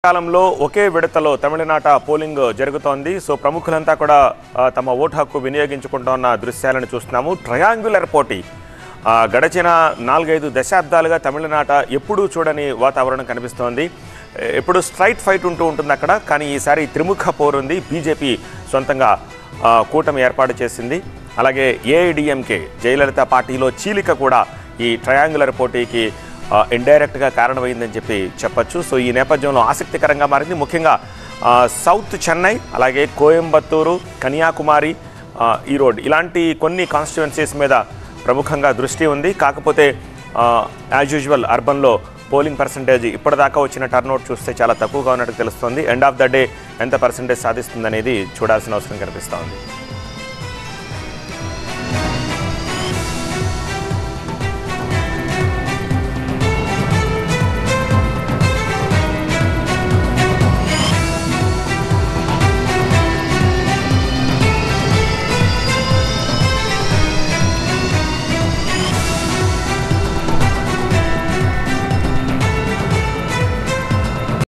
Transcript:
కాలంలో ఒకే విడతలో తమిళనాట పోలింగ్ జరుగుతోంది సో ప్రముఖులంతా కూడా ఆ, తమ ఓటు హక్కు వినియోగించుకుంటున్న దృశ్యాలను చూస్తున్నాము ట్రయాంగులర్ పోటీ ఆ, గడచిన నాలుగైదు దశాబ్దాలుగా తమిళనాట ఎప్పుడూ చూడని వాతావరణం కనిపిస్తోంది ఎ- ఎప్పుడు స్ట్రైట్ ఫైట్ ఉంటూ ఉంటుంది అక్కడ కానీ ఈసారి త్రిముఖ పోరుంది బీజేపీ సొంతంగా ఆ, కూటమి ఏర్పాటు చేసింది అలాగే ఏఐడిఎంకే జయలలిత పార్టీలో చీలిక కూడా ఈ ట్రయాంగులర్ పోటీకి ఇండైరెక్ట్గా కారణమైందని చెప్పి చెప్పొచ్చు సో ఈ నేపథ్యంలో ఆసక్తికరంగా మారింది ముఖ్యంగా ఆ, సౌత్ చెన్నై అలాగే కోయంబత్తూరు కన్యాకుమారి ఆ, ఈరోడ్ ఇలాంటి కొన్ని కాన్స్టిట్యువెన్సీస్ మీద ప్రముఖంగా దృష్టి ఉంది కాకపోతే యాజ్ యూజువల్ అర్బన్లో పోలింగ్ పర్సంటేజ్ ఇప్పటిదాకా వచ్చిన టర్నౌట్ చూస్తే చాలా తక్కువగా ఉన్నట్టు తెలుస్తోంది ఎండ్ ఆఫ్ ద డే ఎంత పర్సంటేజ్ సాధిస్తుందనేది చూడాల్సిన అవసరం కనిపిస్తోంది